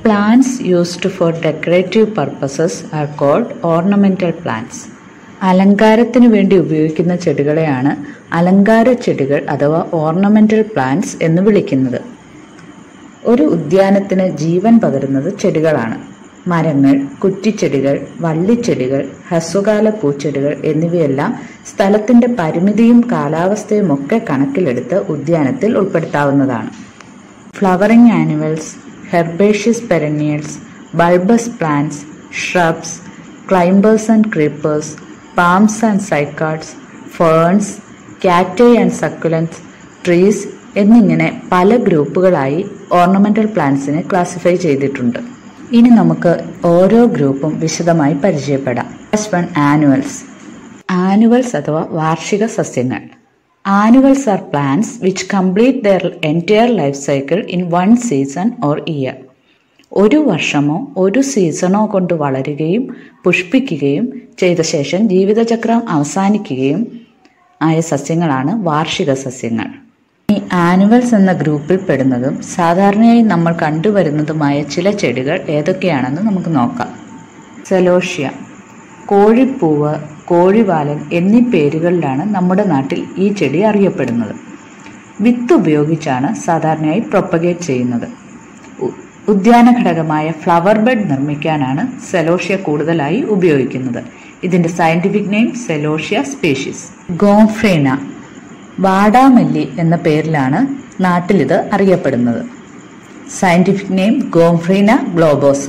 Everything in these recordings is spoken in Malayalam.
Plants used for decorative purposes are called ornamental plants. അലങ്കാരത്തിന് വേണ്ടി ഉപയോഗിക്കുന്ന ചെടികളെയാണ് അലങ്കാര ചെടികൾ അഥവാ ഓർണമെന്റൽ പ്ലാന്റ്സ് എന്ന് വിളിക്കുന്നത് ഒരു ഉദ്യാനത്തിന് ജീവൻ പകരുന്നത് ചെടികളാണ് മരങ്ങൾ കുറ്റിച്ചെടികൾ വള്ളിച്ചെടികൾ ഹ്രസ്വകാല പൂച്ചെടികൾ എന്നിവയെല്ലാം സ്ഥലത്തിന്റെ പരിമിതിയും കാലാവസ്ഥയും ഒക്കെ കണക്കിലെടുത്ത് ഉദ്യാനത്തിൽ ഉൾപ്പെടുത്താവുന്നതാണ് flowering annuals herbaceous perennials bulbous plants shrubs, climbers and creepers palms and cycads ferns cacti and succulents trees എന്നിങ്ങനെ പല ഗ്രൂപ്പുകളായി ഓർണമെന്റൽ പ്ലാന്റ്സിനെ ക്ലാസിഫൈ ചെയ്തിട്ടുണ്ട് ഇനി നമുക്ക് ഓരോ ഗ്രൂപ്പും വിശദമായി പരിചയപ്പെടാം ഫസ്റ്റ് വൺ ആനുവൽസ് ആനുവൽസ് അഥവാ വാർഷിക സസ്യങ്ങൾ annuals are plants which complete their entire life cycle in one season or year ഒരു വർഷമോ ഒരു സീസണോ കൊണ്ട് വളരുകയും പുഷ്പിക്കുകയും ചെയ്ത ശേഷം ജീവിതചക്രം അവസാനിക്കുകയും ആയ സസ്യങ്ങളാണ് വാർഷിക സസ്യങ്ങൾ ഈ ആനുവൽസ് എന്ന ഗ്രൂപ്പിൽ പെടുന്നതും സാധാരണയായി നമ്മൾ കണ്ടുവരുന്നതുമായ ചില ചെടികൾ ഏതൊക്കെയാണെന്ന് നമുക്ക് നോക്കാം സെലോഷ്യ കോഴിപ്പൂവ് കോഴിവാലൻ എന്നീ പേരുകളിലാണ് നമ്മുടെ നാട്ടിൽ ഈ ചെടി അറിയപ്പെടുന്നത് വിത്ത് ഉപയോഗിച്ചാണ് സാധാരണയായി പ്രൊപ്പഗേറ്റ് ചെയ്യുന്നത് ഉ- ഉദ്യാന ഘടകമായ ഫ്ലവർ ബെഡ് നിർമ്മിക്കാനാണ് സെലോഷ്യ കൂടുതലായി ഉപയോഗിക്കുന്നത് ഇതിന്റെ scientific name celosia species gomphrena വാടാമല്ലി എന്ന പേരിലാണ് നാട്ടിലിത് അറിയപ്പെടുന്നത് സയന്റിഫിക് നെയിം ഗോംഫ്രീന ഗ്ലോബോസ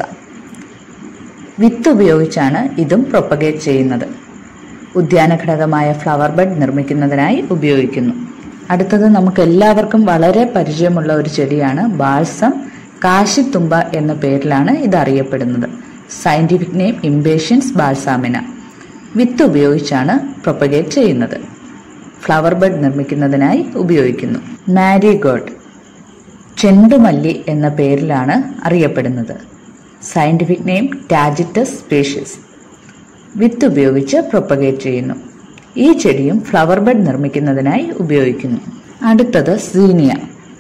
വിത്ത് ഉപയോഗിച്ചാണ് ഇതും പ്രൊപ്പഗേറ്റ് ചെയ്യുന്നത് ഉദ്യാന ഘടകമായ ഫ്ലവർ ബെഡ് നിർമ്മിക്കുന്നതിനായി ഉപയോഗിക്കുന്നു അടുത്തത് നമുക്ക് എല്ലാവർക്കും വളരെ പരിചയമുള്ള ഒരു ചെടിയാണ് ബാൾസം കാശിത്തുമ്പ എന്ന പേരിലാണ് ഇത് അറിയപ്പെടുന്നത് സയന്റിഫിക് നെയിം ഇംബേഷ്യൻസ് ബാൾസാമിന വിത്ത് ഉപയോഗിച്ചാണ് പ്രൊപ്പഗേറ്റ് ചെയ്യുന്നത് ഫ്ലവർ ബെഡ് നിർമ്മിക്കുന്നതിനായി ഉപയോഗിക്കുന്നു മാരിഗോൾഡ് ചെണ്ടുമല്ലി എന്ന പേരിലാണ് അറിയപ്പെടുന്നത് സയന്റിഫിക് നെയിം ടാജിറ്റസ് സ്പീഷീസ് വിത്ത് ഉപയോഗിച്ച് പ്രൊപ്പഗേറ്റ് ചെയ്യുന്നു ഈ ചെടിയും ഫ്ലവർ ബെഡ് നിർമ്മിക്കുന്നതിനായി ഉപയോഗിക്കുന്നു അടുത്തത് സീനിയ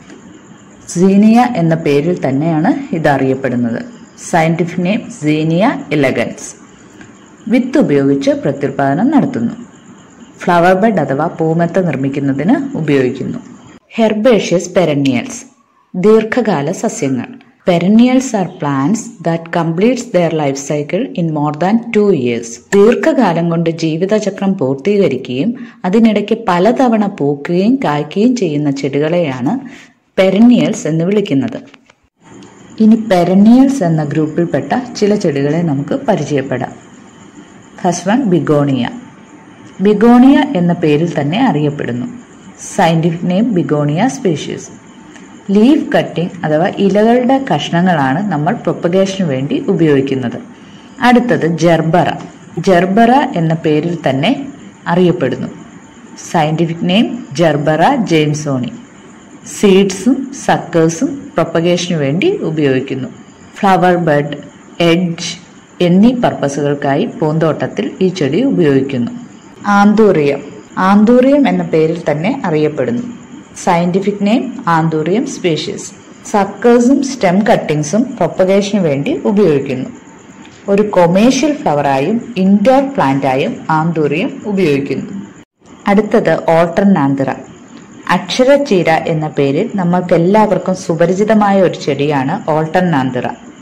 സീനിയ എന്ന പേരിൽ തന്നെയാണ് ഇത് അറിയപ്പെടുന്നത് സയന്റിഫിക് നെയിം സീനിയ ഇലഗൻസ് വിത്ത് ഉപയോഗിച്ച് പ്രത്യുൽപാദനം നടത്തുന്നു ഫ്ലവർ ബെഡ് അഥവാ പൂമെത്ത നിർമ്മിക്കുന്നതിന് ഉപയോഗിക്കുന്നു ഹെർബേഷ്യസ് പെരനിയൽസ് ദീർഘകാല സസ്യങ്ങൾ perennials are plants that completes their life cycle in more than two years ദീർഘകാലം കൊണ്ട് ജീവിതചക്രം പൂർത്തീകരിക്കുകയും അതിനിടയ്ക്ക് പലതവണ പൂക്കുകയും കായ്ക്കുകയും ചെയ്യുന്ന ചെടികളെയാണ് പെരനിയൽസ് എന്ന് വിളിക്കുന്നത് ഇനി പെരനിയൽസ് എന്ന ഗ്രൂപ്പിൽപ്പെട്ട ചില ചെടികളെ നമുക്ക് പരിചയപ്പെടാം ഫസ്റ്റ് വൺ ബിഗോണിയ ബിഗോണിയ എന്ന പേരിൽ തന്നെ അറിയപ്പെടുന്നു scientific name begonia species leaf cutting അഥവാ ഇലകളുടെ കഷ്ണങ്ങളാണ് നമ്മൾ പ്രൊപ്പഗേഷന് വേണ്ടി ഉപയോഗിക്കുന്നത് അടുത്തത് ജെർബറ ജെർബറ എന്ന പേരിൽ തന്നെ അറിയപ്പെടുന്നു സയന്റിഫിക് നെയിം ജെർബറ ജെയിംസോണി സീഡ്സും സക്കേഴ്സും പ്രൊപ്പഗേഷന് വേണ്ടി ഉപയോഗിക്കുന്നു ഫ്ലവർ ബഡ് എഡ്ജ് എന്നീ പർപ്പസുകൾക്കായി പൂന്തോട്ടത്തിൽ ഈ ചെടി ഉപയോഗിക്കുന്നു ആന്തൂറിയം ആന്തൂറിയം എന്ന പേരിൽ തന്നെ അറിയപ്പെടുന്നു സയന്റിഫിക് നെയിം ആന്തൂറിയം സ്പീഷീസ് സക്കേഴ്സും സ്റ്റെം കട്ടിങ്സും പ്രൊപ്പഗേഷന് വേണ്ടി ഉപയോഗിക്കുന്നു ഒരു കൊമേഴ്ഷ്യൽ ഫ്ലവറായും ഇൻഡോർ പ്ലാന്റായും ആന്തൂറിയം ഉപയോഗിക്കുന്നു അടുത്തത് ഓൾട്ടർനാന്തിറ അക്ഷരച്ചീര എന്ന പേരിൽ നമ്മൾക്ക് എല്ലാവർക്കും സുപരിചിതമായ ഒരു ചെടിയാണ് alternanthera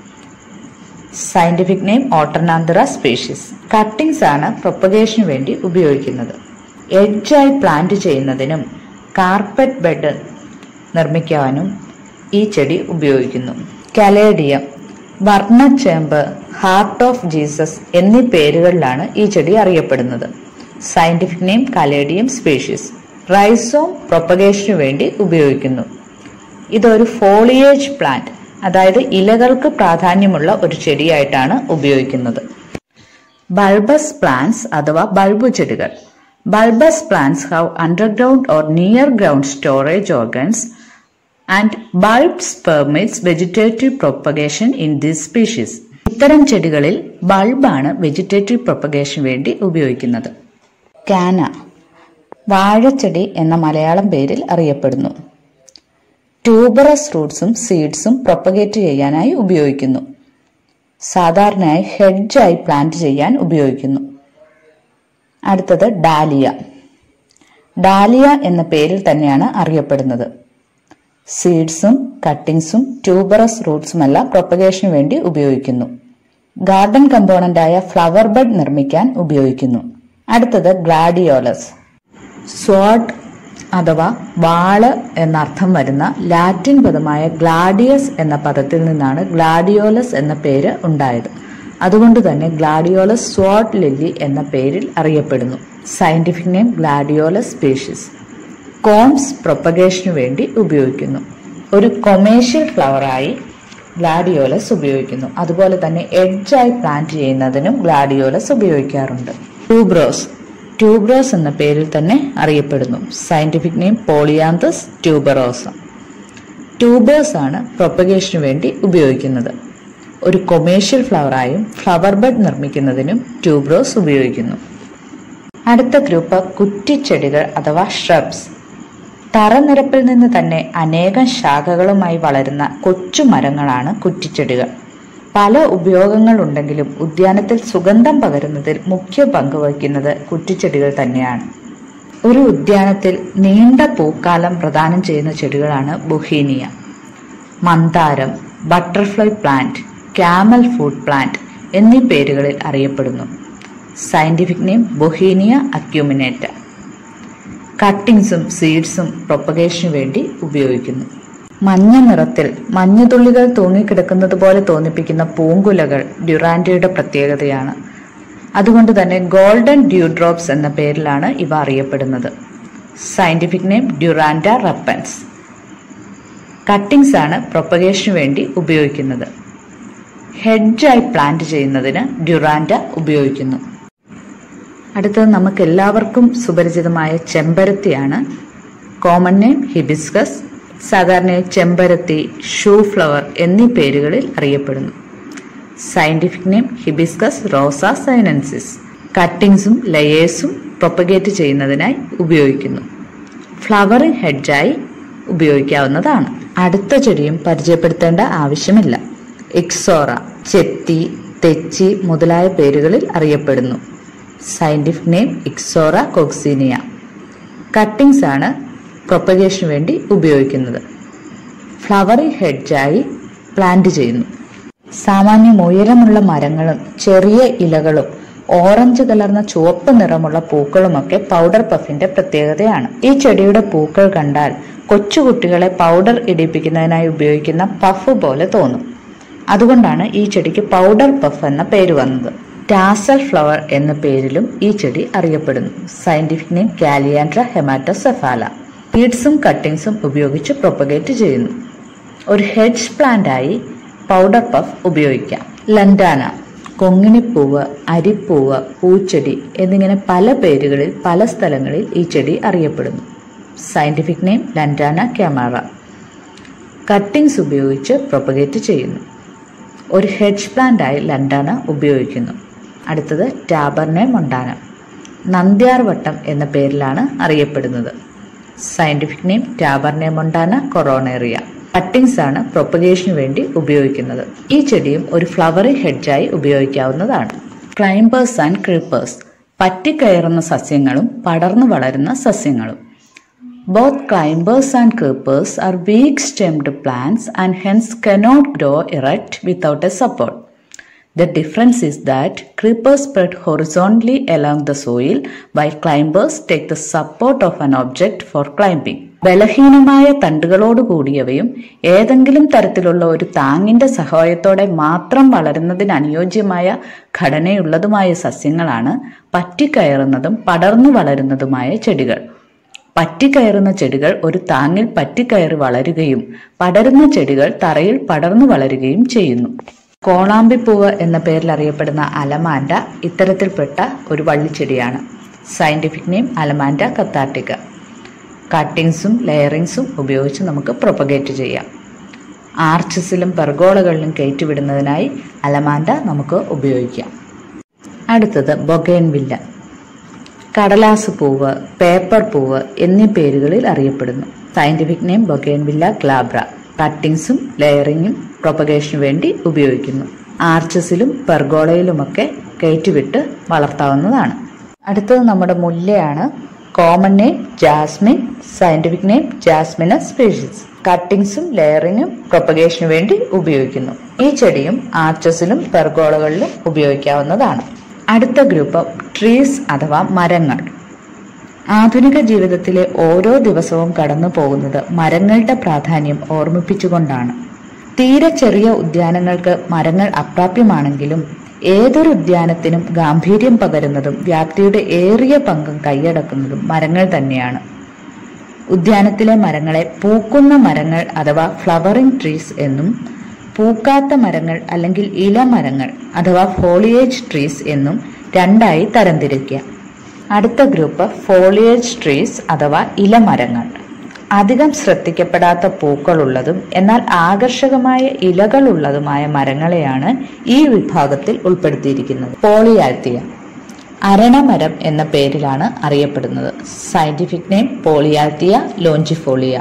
scientific name alternanthera species cuttings ആണ് പ്രൊപ്പഗേഷന് വേണ്ടി ഉപയോഗിക്കുന്നത് എഡ്ജായി പ്ലാന്റ് ചെയ്യുന്നതിനും കാർപ്പറ്റ് ബെഡ് നിർമ്മിക്കാനും ഈ ചെടി ഉപയോഗിക്കുന്നു കലേഡിയം വർണ്ണച്ചേമ്പ് ഹാർട്ട് ഓഫ് ജീസസ് എന്നീ പേരുകളിലാണ് ഈ ചെടി അറിയപ്പെടുന്നത് scientific name caladium species rhizome പ്രൊപ്പഗേഷന് വേണ്ടി ഉപയോഗിക്കുന്നു ഇതൊരു ഫോളിയേജ് പ്ലാന്റ് അതായത് ഇലകൾക്ക് പ്രാധാന്യമുള്ള ഒരു ചെടിയായിട്ടാണ് ഉപയോഗിക്കുന്നത് ബൾബസ് പ്ലാന്റ്സ് അഥവാ ബൾബു ചെടികൾ bulbous plants have underground or near ground storage organs and bulbs permits vegetative propagation in this species ഇത്തരം ചെടികളിൽ ബൾബാണ് വെജിറ്റേറ്റീവ് പ്രൊപ്പഗേഷൻ വേണ്ടി ഉപയോഗിക്കുന്നത് കാന വാഴച്ചെടി എന്ന മലയാളം പേരിൽ അറിയപ്പെടുന്നു ട്യൂബറസ് റൂട്ട്സും സീഡ്സും പ്രൊപ്പഗേറ്റ് ചെയ്യാനായി ഉപയോഗിക്കുന്നു സാധാരണയായി ഹെഡ്ജായി പ്ലാന്റ് ചെയ്യാൻ ഉപയോഗിക്കുന്നു അടുത്തത് ഡാലിയ ഡാലിയ എന്ന പേരിൽ തന്നെയാണ് അറിയപ്പെടുന്നത് സീഡ്സും കട്ടിങ്സും ട്യൂബറസ് റൂട്ട്സുമെല്ലാം പ്രൊപ്പഗേഷന് വേണ്ടി ഉപയോഗിക്കുന്നു ഗാർഡൻ കമ്പോണന്റായ ഫ്ലവർ ബഡ് നിർമ്മിക്കാൻ ഉപയോഗിക്കുന്നു അടുത്തത് ഗ്ലാഡിയോലസ് സ്വാഡ് അഥവാ വാള് എന്നർത്ഥം വരുന്ന ലാറ്റിൻ പദമായ ഗ്ലാഡിയസ് എന്ന പദത്തിൽ നിന്നാണ് ഗ്ലാഡിയോലസ് എന്ന പേര് ഉണ്ടായത് അതുകൊണ്ട് തന്നെ ഗ്ലാഡിയോലസ് സ്വാഡ് ലില്ലി എന്ന പേരിൽ അറിയപ്പെടുന്നു scientific name gladiolus species corms പ്രൊപ്പഗേഷനു വേണ്ടി ഉപയോഗിക്കുന്നു ഒരു കൊമേഴ്ഷ്യൽ ഫ്ലവറായി ഗ്ലാഡിയോലസ് ഉപയോഗിക്കുന്നു അതുപോലെ തന്നെ എഡ്ജായി പ്ലാന്റ് ചെയ്യുന്നതിനും ഗ്ലാഡിയോലസ് ഉപയോഗിക്കാറുണ്ട് ട്യൂബ്രോസ് ട്യൂബ്രോസ് എന്ന പേരിൽ തന്നെ അറിയപ്പെടുന്നു scientific name polianthes tuberose tubers ആണ് പ്രൊപ്പഗേഷനു വേണ്ടി ഉപയോഗിക്കുന്നത് ഒരു കൊമേഴ്ഷ്യൽ ഫ്ലവറായും ഫ്ലവർ ബഡ് നിർമ്മിക്കുന്നതിനും ട്യൂബ്രോസ് ഉപയോഗിക്കുന്നു അടുത്ത ഗ്രൂപ്പ് കുറ്റിച്ചെടികൾ അഥവാ ഷ്രബ്സ് തറനിരപ്പിൽ നിന്ന് തന്നെ അനേകം ശാഖകളുമായി വളരുന്ന കൊച്ചു മരങ്ങളാണ് കുറ്റിച്ചെടികൾ പല ഉപയോഗങ്ങളുണ്ടെങ്കിലും ഉദ്യാനത്തിൽ സുഗന്ധം പകരുന്നതിൽ മുഖ്യ പങ്ക് വഹിക്കുന്നത് കുറ്റിച്ചെടികൾ തന്നെയാണ് ഒരു ഉദ്യാനത്തിൽ നീണ്ട പൂക്കാലം പ്രദാനം ചെയ്യുന്ന ചെടികളാണ് ബുഹീനിയ മന്ദാരം butterfly plant camel foot plant എന്നീ പേരുകളിൽ അറിയപ്പെടുന്നു സയന്റിഫിക് നെയിം ബൊഹീനിയ അക്യൂമിനേറ്റ കട്ടിങ്സും സീഡ്സും പ്രൊപ്പഗേഷനു വേണ്ടി ഉപയോഗിക്കുന്നു മഞ്ഞ നിറത്തിൽ മഞ്ഞുതുള്ളികൾ തൂങ്ങിക്കിടക്കുന്നത് പോലെ തോന്നിപ്പിക്കുന്ന പൂങ്കുലകൾ ഡ്യുറാൻഡയുടെ പ്രത്യേകതയാണ് അതുകൊണ്ട് തന്നെ ഗോൾഡൻ ഡ്യൂ ഡ്രോപ്സ് എന്ന പേരിലാണ് ഇവ അറിയപ്പെടുന്നത് scientific name duranta repens cuttings ആണ് പ്രൊപ്പഗേഷനു വേണ്ടി ഉപയോഗിക്കുന്നത് ഹെഡ്ജായി പ്ലാന്റ് ചെയ്യുന്നതിന് ഡ്യുറാൻഡ ഉപയോഗിക്കുന്നു അടുത്തത് നമുക്ക് എല്ലാവർക്കും സുപരിചിതമായ ചെമ്പരത്തിയാണ് കോമൺ നെയിം ഹിബിസ്കസ് സാധാരണയായി ചെമ്പരത്തി ഷൂ ഫ്ലവർ എന്നീ പേരുകളിൽ അറിയപ്പെടുന്നു scientific name hibiscus rosa sinensis കട്ടിങ്സും ലെയേഴ്സും പ്രൊപ്പഗേറ്റ് ചെയ്യുന്നതിനായി ഉപയോഗിക്കുന്നു ഫ്ലവറിംഗ് ഹെഡ്ജായി ഉപയോഗിക്കാവുന്നതാണ് അടുത്ത ചെടിയും പരിചയപ്പെടുത്തേണ്ട ആവശ്യമില്ല ഇക്സോറ ചെത്തി തെച്ചി മുതലായ പേരുകളിൽ അറിയപ്പെടുന്നു scientific name ixora coccinea cuttings ആണ് പ്രൊപ്പഗേഷന് വേണ്ടി ഉപയോഗിക്കുന്നത് ഫ്ലവറിംഗ് ഹെഡ്ജായി പ്ലാന്റ് ചെയ്യുന്നു സാമാന്യം ഉയരമുള്ള മരങ്ങളും ചെറിയ ഇലകളും ഓറഞ്ച് കലർന്ന ചുവപ്പ് നിറമുള്ള പൂക്കളുമൊക്കെ പൗഡർ പഫിന്റെ പ്രത്യേകതയാണ് ഈ ചെടിയുടെ പൂക്കൾ കണ്ടാൽ കൊച്ചുകുട്ടികളെ പൗഡർ ഇടിപ്പിക്കുന്നതിനായി ഉപയോഗിക്കുന്ന പഫ് പോലെ തോന്നും അതുകൊണ്ടാണ് ഈ ചെടിക്ക് പൗഡർ പഫ് എന്ന പേര് വന്നത് ടാസൽ ഫ്ലവർ എന്ന പേരിലും ഈ ചെടി അറിയപ്പെടുന്നു സയന്റിഫിക് നെയിം കാലിയാൻഡ്ര ഹെമാറ്റോസെഫാല സീഡ്സും കട്ടിങ്സും ഉപയോഗിച്ച് പ്രൊപ്പഗേറ്റ് ചെയ്യുന്നു ഒരു ഹെഡ്ജ് പ്ലാന്റായി പൗഡർ പഫ് ഉപയോഗിക്കാം ലൻഡാന കൊങ്ങിണിപ്പൂവ് അരിപ്പൂവ് പൂച്ചെടി എന്നിങ്ങനെ പല പേരുകളിൽ പല സ്ഥലങ്ങളിൽ ഈ ചെടി അറിയപ്പെടുന്നു scientific name lantana camara cuttings ഉപയോഗിച്ച് പ്രൊപ്പഗേറ്റ് ചെയ്യുന്നു ഒരു ഹെഡ്ജ് പ്ലാന്റായി ലൻഡാന ഉപയോഗിക്കുന്നു അടുത്തത് ടാബർനെ മൊണ്ടാന നന്ദ്യാർ വട്ടം എന്ന പേരിലാണ് അറിയപ്പെടുന്നത് scientific name tabernaemontana coronaria cuttings ആണ് പ്രൊപ്പഗേഷന് വേണ്ടി ഉപയോഗിക്കുന്നത് ഈ ചെടിയും ഒരു ഫ്ലവറിംഗ് ഹെഡ്ജായി ഉപയോഗിക്കാവുന്നതാണ് ക്ലൈംബേഴ്സ് ആൻഡ് ക്രീപ്പേഴ്സ് പറ്റിക്കയറുന്ന സസ്യങ്ങളും പടർന്നു വളരുന്ന സസ്യങ്ങളും Both climbers and creepers are weak stemmed plants and hence cannot grow erect without a support. The difference is that creepers spread horizontally along the soil while climbers take the support of an object for climbing. ബലഹീനമായ തണ്ടുകളോട് കൂടിയവയും ഏതെങ്കിലും തരത്തിലുള്ള ഒരു താങ്ങിന്റെ സഹായത്തോടെ മാത്രം വളരുന്നതിന് അനുയോജ്യമായ ഘടനയുള്ളതുമായ സസ്യങ്ങളാണ് പറ്റിക്കയറുന്നതും പടർന്നു വളരുന്നതുമായ ചെടികൾ പറ്റിക്കയറുന്ന ചെടികൾ ഒരു താങ്ങിൽ പറ്റിക്കയറി വളരുകയും പടരുന്ന ചെടികൾ തറയിൽ പടർന്നു വളരുകയും ചെയ്യുന്നു കോളാമ്പിപ്പൂവ് എന്ന പേരിൽ അറിയപ്പെടുന്ന അലമാൻഡ ഇത്തരത്തിൽപ്പെട്ട ഒരു വള്ളിച്ചെടിയാണ് സയന്റിഫിക് നെയിം അലമാൻഡ കത്താട്ടിക്ക കട്ടിങ്സും ലെയറിങ്സും ഉപയോഗിച്ച് നമുക്ക് പ്രൊപ്പഗേറ്റ് ചെയ്യാം ആർച്ചസിലും പെർഗോളകളിലും കയറ്റിവിടുന്നതിനായി അലമാൻഡ നമുക്ക് ഉപയോഗിക്കാം അടുത്തത് ബൊഗേൻവില്ല കടലാസ് പൂവ് പേപ്പർ പൂവ് എന്നീ പേരുകളിൽ അറിയപ്പെടുന്നു സയന്റിഫിക് നെയിം ബൊഗേൻവില്ല ഗ്ലാബ്ര കട്ടിങ്സും ലെയറിങ്ങും പ്രൊപ്പഗേഷനു വേണ്ടി ഉപയോഗിക്കുന്നു ആർച്ചസിലും പെർഗോളയിലുമൊക്കെ കയറ്റിവിട്ട് വളർത്താവുന്നതാണ് അടുത്തത് നമ്മുടെ മുല്ലയാണ് common name jasmine scientific name jasminum species കട്ടിങ്സും ലെയറിങ്ങും പ്രൊപ്പഗേഷനു വേണ്ടി ഉപയോഗിക്കുന്നു ഈ ചെടിയും ആർച്ചസിലും പെർഗോളകളിലും ഉപയോഗിക്കാവുന്നതാണ് അടുത്ത ഗ്രൂപ്പ് ട്രീസ് അഥവാ മരങ്ങൾ ആധുനിക ജീവിതത്തിലെ ഓരോ ദിവസവും കടന്നു പോകുന്നത് മരങ്ങളുടെ പ്രാധാന്യം ഓർമ്മിപ്പിച്ചുകൊണ്ടാണ് തീരെ ചെറിയ ഉദ്യാനങ്ങൾക്ക് മരങ്ങൾ അപ്രാപ്യമാണെങ്കിലും ഏതൊരു ഉദ്യാനത്തിനും ഗാംഭീര്യം പകരുന്നതും വ്യാപ്തിയുടെ ഏറിയ പങ്കും കൈയടക്കുന്നതും മരങ്ങൾ തന്നെയാണ് ഉദ്യാനത്തിലെ മരങ്ങളെ പൂക്കുന്ന മരങ്ങൾ അഥവാ ഫ്ലവറിംഗ് ട്രീസ് എന്നും പൂക്കാത്ത മരങ്ങൾ അല്ലെങ്കിൽ ഇലമരങ്ങൾ അഥവാ ഫോളിയേജ് ട്രീസ് എന്നും രണ്ടായി തരംതിരിക്കുക അടുത്ത ഗ്രൂപ്പ് ഫോളിയേജ് ട്രീസ് അഥവാ ഇലമരങ്ങൾ അധികം ശ്രദ്ധിക്കപ്പെടാത്ത പൂക്കളുള്ളതും എന്നാൽ ആകർഷകമായ ഇലകളുള്ളതുമായ മരങ്ങളെയാണ് ഈ വിഭാഗത്തിൽ ഉൾപ്പെടുത്തിയിരിക്കുന്നത് പോളിയാൽത്തിയ അരണമരം എന്ന പേരിലാണ് അറിയപ്പെടുന്നത് സയന്റിഫിക് നെയിം പോളിയാൽത്തിയ ലോഞ്ചിഫോളിയ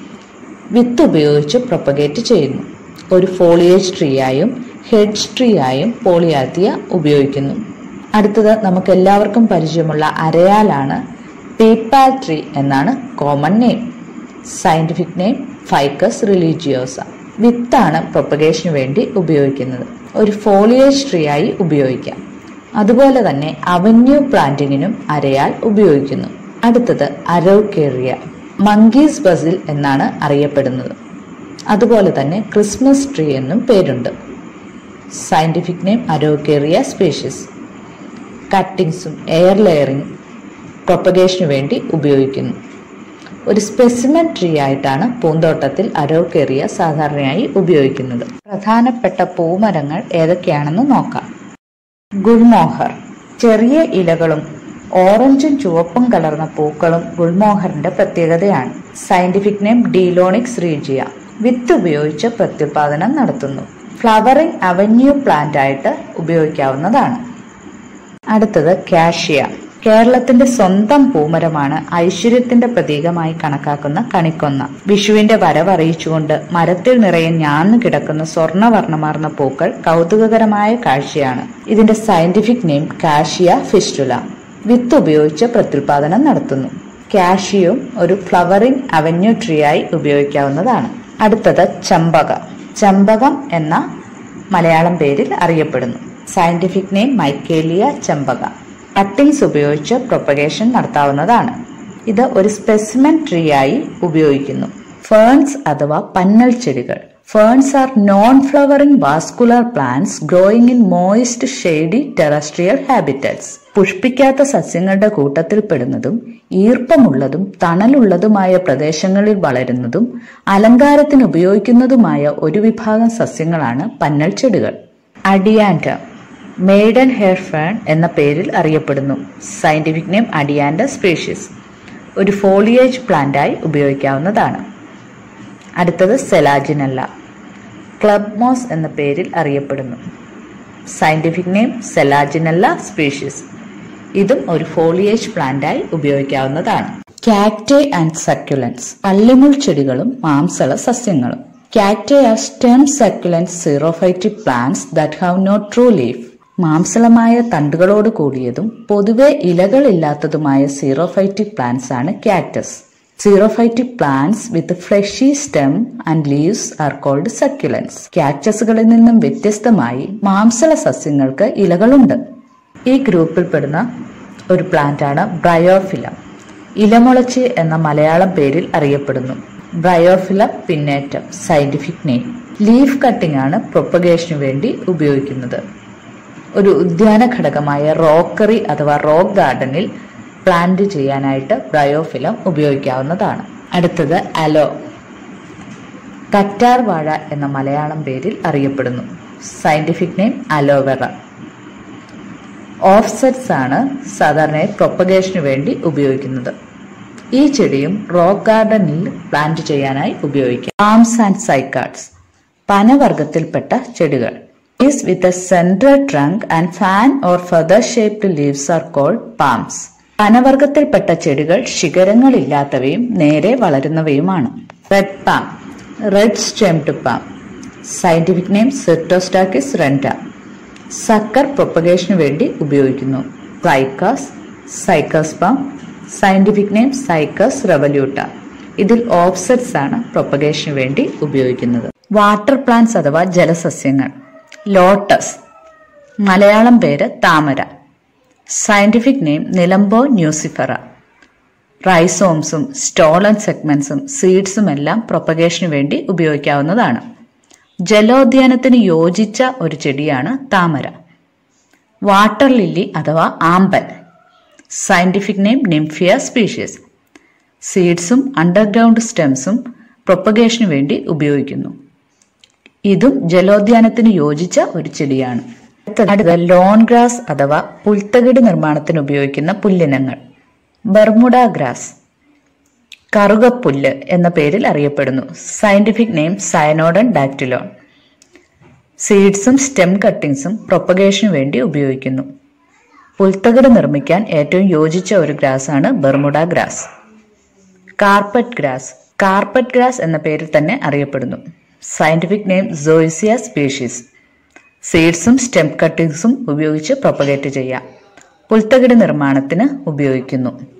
വിത്ത് ഉപയോഗിച്ച് പ്രൊപ്പഗേറ്റ് ചെയ്യുന്നു ഒരു ഫോളിയേജ് ട്രീയായും ഹെഡ്ജ് ട്രീയായും പോളിയാൽത്തിയ ഉപയോഗിക്കുന്നു അടുത്തത് നമുക്ക് എല്ലാവർക്കും പരിചയമുള്ള അരയാലാണ് പേപ്പാൽ ട്രീ എന്നാണ് common name scientific name ficus religiosa വിത്താണ് പ്രൊപ്പഗേഷന് വേണ്ടി ഉപയോഗിക്കുന്നത് ഒരു ഫോളിയേജ് ട്രീ ആയി ഉപയോഗിക്കാം അതുപോലെ തന്നെ അവന്യൂ പ്ലാന്റിങ്ങിനും അരയാൽ ഉപയോഗിക്കുന്നു അടുത്തത് അരോക്കേറിയ മങ്കീസ് ബസിൽ എന്നാണ് അറിയപ്പെടുന്നത് അതുപോലെ തന്നെ ക്രിസ്മസ് ട്രീ എന്നും പേരുണ്ട് സയന്റിഫിക് നെയിം അരോക്കേറിയ സ്പീഷീസ് കട്ടിങ്സും എയർ ലെയറിംഗ് പ്രൊപ്പഗേഷനു വേണ്ടി ഉപയോഗിക്കുന്നു ഒരു സ്പെസിമെൻ ട്രീ ആയിട്ടാണ് പൂന്തോട്ടത്തിൽ അരോക്കേറിയ സാധാരണയായി ഉപയോഗിക്കുന്നത് പ്രധാനപ്പെട്ട പൂമരങ്ങൾ ഏതൊക്കെയാണെന്ന് നോക്കാം ഗുൽമോഹർ ചെറിയ ഇലകളും ഓറഞ്ചും ചുവപ്പും കലർന്ന പൂക്കളും ഗുൽമോഹറിന്റെ പ്രത്യേകതയാണ് സയന്റിഫിക് നെയിം ഡീലോണിക്സ് റീജിയ വിത്ത് ഉപയോഗിച്ച് പ്രത്യുൽപാദനം നടത്തുന്നു ഫ്ലവറിംഗ് അവന്യൂ പ്ലാന്റ് ആയിട്ട് ഉപയോഗിക്കാവുന്നതാണ് അടുത്തത് കാഷ്യ കേരളത്തിന്റെ സ്വന്തം പൂമരമാണ് ഐശ്വര്യത്തിന്റെ പ്രതീകമായി കണക്കാക്കുന്ന കണിക്കൊന്ന വിഷുവിന്റെ വരവറിയിച്ചുകൊണ്ട് മരത്തിൽ നിറയെ ഞാന്നു കിടക്കുന്ന സ്വർണവർണ്ണമാർന്ന പൂക്കൾ കൗതുകകരമായ കാഴ്ചയാണ് ഇതിന്റെ സയന്റിഫിക് നെയിം കാഷിയ ഫിസ്റ്റുല വിത്ത് ഉപയോഗിച്ച് പ്രത്യുൽപാദനം നടത്തുന്നു കാഷിയും ഒരു ഫ്ലവറിംഗ് അവന്യൂ ട്രീ ആയി ഉപയോഗിക്കാവുന്നതാണ് അടുത്തത് ചമ്പക ചമ്പകം എന്ന മലയാളം പേരിൽ അറിയപ്പെടുന്നു scientific name michelia champaca cuttings ഉപയോഗിച്ച് പ്രൊപ്പഗേഷൻ നടത്താവുന്നതാണ് ഇത് ഒരു സ്പെസിമെൻ ട്രീ ആയി ഉപയോഗിക്കുന്നു ഫേൺസ് അഥവാ പന്നൽ ചെടികൾ ferns are non flowering vascular plants growing in moist shady terrestrial habitats പുഷ്പിക്കാത്ത സസ്യങ്ങളുടെ കൂട്ടത്തിൽപ്പെടുന്നതും ഈർപ്പമുള്ളതും തണലുള്ളതുമായ പ്രദേശങ്ങളിൽ വളരുന്നതും അലങ്കാരത്തിന് ഉപയോഗിക്കുന്നതുമായ ഒരു വിഭാഗം സസ്യങ്ങളാണ് പന്നൽ ചെടികൾ അഡിയാൻഡ മെയ്ഡൻ ഹെയർ ഫേൺ എന്ന പേരിൽ അറിയപ്പെടുന്നു സയന്റിഫിക് നെയിം അഡിയാൻഡ സ്പീഷീസ് ഒരു ഫോളിയേജ് പ്ലാന്റായി ഉപയോഗിക്കാവുന്നതാണ് അടുത്തത് സെലാജിനല്ല ക്ലബ് മോസ് എന്ന പേരിൽ അറിയപ്പെടുന്നു സയന്റിഫിക് നെയിം സെലാജിനല്ല സ്പീഷീസ് ഇതും ഒരു ഫോളിയേജ് പ്ലാന്റായി ഉപയോഗിക്കാവുന്നതാണ് കാക്ടേ ആൻഡ് സക്യുലൻസ് പള്ളിമുൾ ചെടികളും മാംസള സസ്യങ്ങളും cacti are stem succulents xerophytic plants that have no true leaf മാംസളമായ തണ്ടുകളോട് കൂടിയതും പൊതുവെ ഇലകളില്ലാത്തതുമായ സീറോഫൈറ്റിക് പ്ലാന്റ്സ് ആണ് cactus xerophytic plants with fleshy stem and leaves are called succulents കാക്ടസുകളിൽ നിന്നും വ്യത്യസ്തമായി മാംസള സസ്യങ്ങൾക്ക് ഇലകളുണ്ട് ഈ ഗ്രൂപ്പിൽപ്പെടുന്ന ഒരു പ്ലാന്റ് ആണ് ബ്രയോഫിലം ഇലമുളച്ച് എന്ന മലയാളം പേരിൽ അറിയപ്പെടുന്നു bryophyllum pinnatum scientific name leaf cutting ആണ് പ്രൊപ്പഗേഷനു വേണ്ടി ഉപയോഗിക്കുന്നത് ഒരു ഉദ്യാന ഘടകമായ റോക്കറി അഥവാ റോക്ക് ഗാർഡനിൽ പ്ലാന്റ് ചെയ്യാനായിട്ട് ബ്രയോഫിലം ഉപയോഗിക്കാവുന്നതാണ് അടുത്തത് അലോ കറ്റാർ വാഴ എന്ന മലയാളം പേരിൽ അറിയപ്പെടുന്നു സയന്റിഫിക് നെയിം അലോവെറ ഓഫ്സെറ്റ്സ് ആണ് സാധാരണയായി പ്രൊപ്പഗേഷന് വേണ്ടി ഉപയോഗിക്കുന്നത് ഈ ചെടിയും റോക്ക് ഗാർഡനിൽ പ്ലാന്റ് ചെയ്യാനായി ഉപയോഗിക്കാം പാംസ് ആൻഡ് സൈക്കാർഡ്സ് പനവർഗത്തിൽപ്പെട്ട ചെടികൾ is with a central trunk and fan or feather shaped leaves are called palms പനവർഗത്തിൽപ്പെട്ട ചെടികൾ ശിഖരങ്ങളില്ലാത്തവയും നേരെ വളരുന്നവയുമാണ് red palm red stemmed palm scientific name cyrtostachys renda sucker പ്രൊപ്പഗേഷന് വേണ്ടി ഉപയോഗിക്കുന്നു cycas cycas palm scientific name cycas revoluta ഇതിൽ ഓഫ്സെറ്റ്സ് ആണ് പ്രൊപ്പഗേഷന് വേണ്ടി ഉപയോഗിക്കുന്നത് വാട്ടർ പ്ലാന്റ്സ് അഥവാ ജലസസ്യങ്ങൾ ലോട്ടസ് മലയാളം പേര് താമര സയന്റിഫിക് നെയിം നിലംബോ ന്യൂസിഫറ റൈസോംസും സ്റ്റോളൻ സെഗ്മെന്റ്സും സീഡ്സും എല്ലാം പ്രൊപ്പഗേഷന് വേണ്ടി ഉപയോഗിക്കാവുന്നതാണ് ജലോദ്യാനത്തിന് യോജിച്ച ഒരു ചെടിയാണ് താമര വാട്ടർ ലില്ലി അഥവാ ആമ്പൽ സയന്റിഫിക് നെയിം നിംഫിയ സ്പീഷ്യസ് സീഡ്സും അണ്ടർഗ്രൗണ്ട് സ്റ്റെംസും പ്രൊപ്പഗേഷന് വേണ്ടി ഉപയോഗിക്കുന്നു ഇതും ജലോദ്യാനത്തിന് യോജിച്ച ഒരു ചെടിയാണ് അടുത്തത് ലോൺ ഗ്രാസ് അഥവാ പുൽത്തകിട് നിർമ്മാണത്തിന് ഉപയോഗിക്കുന്ന പുല്ലിനങ്ങൾ ബർമുഡ ഗ്രാസ് കറുകപ്പുല്ല് എന്ന പേരിൽ അറിയപ്പെടുന്നു സയന്റിഫിക് നെയിം സയനോഡൻ ഡാക്ടിലോൺ സീഡ്സും സ്റ്റെം കട്ടിങ്സും പ്രൊപ്പഗേഷന് വേണ്ടി ഉപയോഗിക്കുന്നു പുൽത്തകിട് നിർമ്മിക്കാൻ ഏറ്റവും യോജിച്ച ഒരു ഗ്രാസ് ആണ് Bermuda grass carpet grass carpet grass എന്ന പേരിൽ തന്നെ അറിയപ്പെടുന്നു സയന്റിഫിക് നെയിം സോയിസിയ സ്പീഷീസ് സീഡ്സും സ്റ്റെം കട്ടിങ്സും ഉപയോഗിച്ച് പ്രൊപ്പഗേറ്റ് ചെയ്യാം പുൽത്തകിട് നിർമ്മാണത്തിന് ഉപയോഗിക്കുന്നു